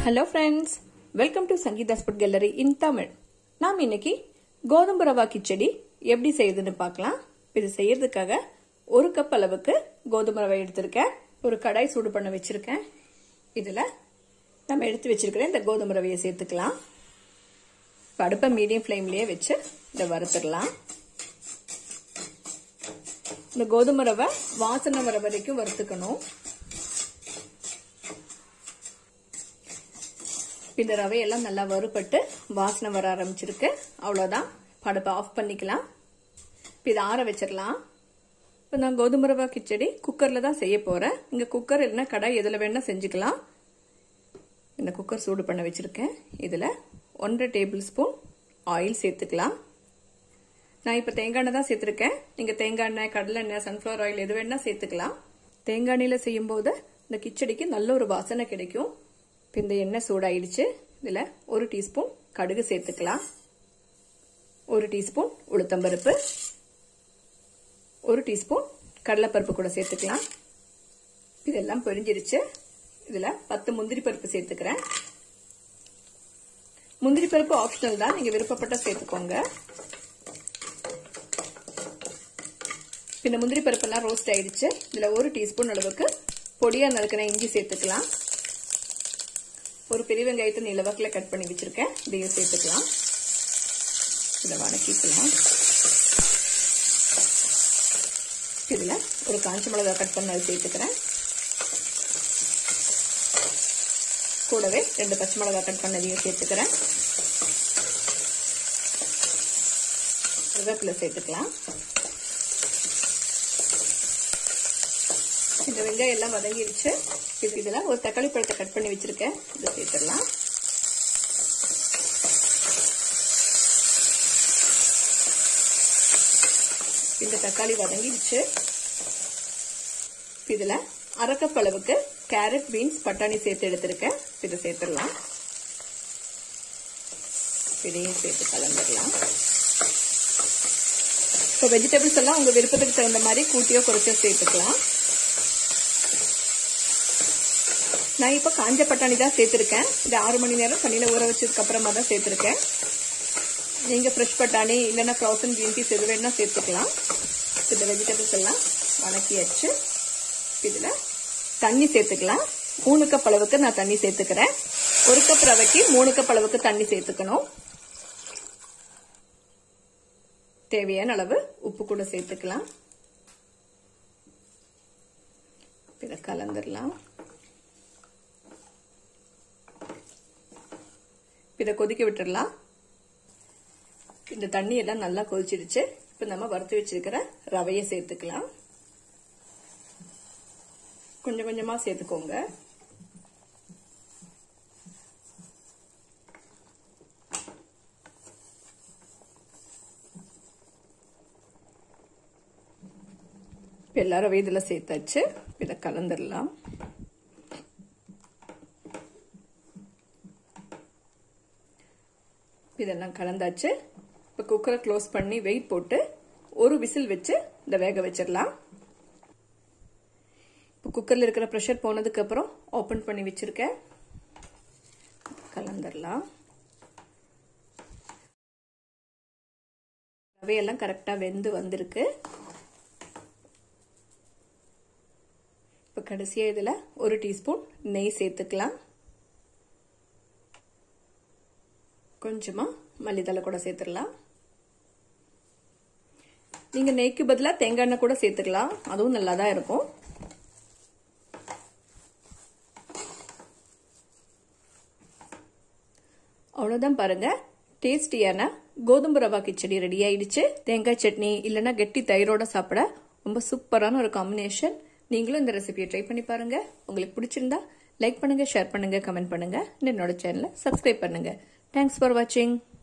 hello friends welcome to Sangeetha spud gallery in Tamil நாம் இன்னைக்கு கோதுமை ரவா கிச்சடி எப்படி செய்யுதுன்னு பார்க்கலாம் இது செய்யறதுக்காக ஒரு கப் அளவுக்கு கோதுமை ரவை எடுத்திருக்கேன் ஒரு கடாய் சூடு பண்ண வச்சிருக்கேன் இதில் நம்ம எடுத்து வச்சிருக்கிற இந்த கோதுமை ரவையை சேர்த்துக்கலாம் இப்போ அடுப்பை மீடியம் ஃப்ளேம்லேயே வச்சு இதை வறுத்துடலாம் இந்த கோதுமை ரவை வாசனை வர வரைக்கும் வறுத்துக்கணும் இந்த ரவையெல்லாம் நல்லா வறுபட்டு வாசனை வர ஆரம்பிச்சிருக்கு அவ்வளோதான் படப்பை ஆஃப் பண்ணிக்கலாம் இப்போ இதை ஆற வச்சிடலாம் இப்போ நான் கோதுமை ரவா கிச்சடி குக்கரில் தான் செய்ய போகிறேன் இங்கே குக்கர் இல்லைன்னா கடாய் எதில் வேணால் செஞ்சுக்கலாம் இந்த குக்கர் சூடு பண்ண வச்சுருக்கேன் இதில் ஒன்றரை டேபிள் ஸ்பூன் ஆயில் சேர்த்துக்கலாம் நான் இப்போ தேங்காய் எண்ணெய் தான் சேர்த்துருக்கேன் நீங்கள் தேங்காய் எண்ணெய் கடலை எண்ணெய் சன்ஃப்ளவர் ஆயில் எது வேணால் சேர்த்துக்கலாம் தேங்காய் எண்ணெயில் செய்யும்போது இந்த கிச்சடிக்கு நல்ல ஒரு வாசனை கிடைக்கும் இப்போ இந்த எண்ணெய் சூடாயிடுச்சு இதில் ஒரு டீஸ்பூன் கடுகு சேர்த்துக்கலாம் ஒரு டீஸ்பூன் உளுத்தம்பருப்பு ஒரு டீஸ்பூன் கடலைப்பருப்பு கூட சேர்த்துக்கலாம் இதெல்லாம் பொரிஞ்சிருச்சு இதில் பத்து முந்திரி பருப்பு சேர்த்துக்கிறேன் முந்திரி பருப்பு ஆப்ஷனல் தான் நீங்கள் விருப்பப்பட்ட சேர்த்துக்கோங்க பின்ன முந்திரி பருப்பெல்லாம் ரோஸ்ட் ஆயிடுச்சு இதில் ஒரு டீஸ்பூன் அளவுக்கு பொடியாக நறுக்கின இஞ்சி சேர்த்துக்கலாம் ஒரு பெரிய வெங்காயத்தை நிலவாக்கில் கட் பண்ணி வச்சிருக்கேன் இதையும் சேர்த்துக்கலாம் இதை வணக்கிக்கலாம் இதில் ஒரு காஞ்ச மிளகா கட் பண்ண சேர்த்துக்கிறேன் கூடவே ரெண்டு பச்சை மிளகா கட் பண்ணதையும் சேர்த்துக்கிறேன் கருவேப்பிலை சேர்த்துக்கலாம் இந்த வெங்காயம் எல்லாம் வதங்கிடுச்சு இப்போ இதில் ஒரு தக்காளி பழத்தை கட் பண்ணி வச்சிருக்கேன் இதை சேர்த்துடலாம் இந்த தக்காளி வதங்கிடுச்சு இதில் அரைக்கப் அளவுக்கு கேரட் பீன்ஸ் பட்டாணி சேர்த்து எடுத்திருக்கேன் இதை சேர்த்துடலாம் இதையும் சேர்த்து கலந்துடலாம் இப்போ வெஜிடபிள்ஸ் எல்லாம் உங்கள் விருப்பத்துக்கு தகுந்த மாதிரி கூட்டியோ குறைச்சோ சேர்த்துக்கலாம் நான் இப்போ காஞ்ச பட்டாணி தான் சேர்த்துருக்கேன் இது ஆறு மணி நேரம் தண்ணியில் ஊற வச்சதுக்கு அப்புறமா தான் சேர்த்துருக்கேன் நீங்கள் ஃப்ரெஷ் பட்டாணி இல்லைன்னா ஃப்ரோசன் க்ரீன் பீஸ் எது வேணால் சேர்த்துக்கலாம் இந்த வெஜிடபிள்ஸ் எல்லாம் வணக்கியாச்சு இதில் தண்ணி சேர்த்துக்கலாம் மூணு கப் அளவுக்கு நான் தண்ணி சேர்த்துக்கிறேன் ஒரு கப் ரவைக்கு மூணு கப் அளவுக்கு தண்ணி சேர்த்துக்கணும் தேவையான அளவு உப்பு கூட சேர்த்துக்கலாம் இதை கலந்துடலாம் இதை கொதிக்க விட்டுடலாம் இந்த தண்ணி எல்லாம் நல்லா கொதிச்சிடுச்சு இப்போ நம்ம வறுத்து வச்சிருக்கிற ரவையை சேர்த்துக்கலாம் கொஞ்சம் கொஞ்சமாக சேர்த்துக்கோங்க இப்போ எல்லா ரவை இதில் சேர்த்தாச்சு இதை கலந்துடலாம் இதெல்லாம் கலந்தாச்சு இப்போ குக்கரை க்ளோஸ் பண்ணி வெயிட் போட்டு ஒரு விசில் வச்சு இதை வேக வச்சிடலாம் இப்போ குக்கரில் இருக்கிற ப்ரெஷர் போனதுக்கு அப்புறம் ஓப்பன் பண்ணி வச்சிருக்கேன் கலந்துடலாம் ரவையெல்லாம் கரெக்டாக வெந்து வந்திருக்கு இப்போ கடைசியாக இதில் ஒரு டீஸ்பூன் நெய் சேர்த்துக்கலாம் கொஞ்சமாக மல்லித்தலை கூட சேர்த்துடலாம் நீங்கள் நெய்க்கு பதிலாக தேங்காய் எண்ணெய் கூட சேர்த்துக்கலாம் அதுவும் நல்லா தான் இருக்கும் அவ்வளோதான் பாருங்க டேஸ்டியான கோதுமை ரவா கிச்சடி ரெடி ஆயிடுச்சு தேங்காய் சட்னி இல்லைன்னா கெட்டி தயிரோட சாப்பிட ரொம்ப சூப்பரான ஒரு காம்பினேஷன் நீங்களும் இந்த ரெசிபியை ட்ரை பண்ணி பாருங்க உங்களுக்கு பிடிச்சிருந்தா லைக் பண்ணுங்க ஷேர் பண்ணுங்க கமெண்ட் பண்ணுங்க என்னோட சேனலை சப்ஸ்கிரைப் பண்ணுங்க தேங்க்ஸ் ஃபார் வாட்சிங்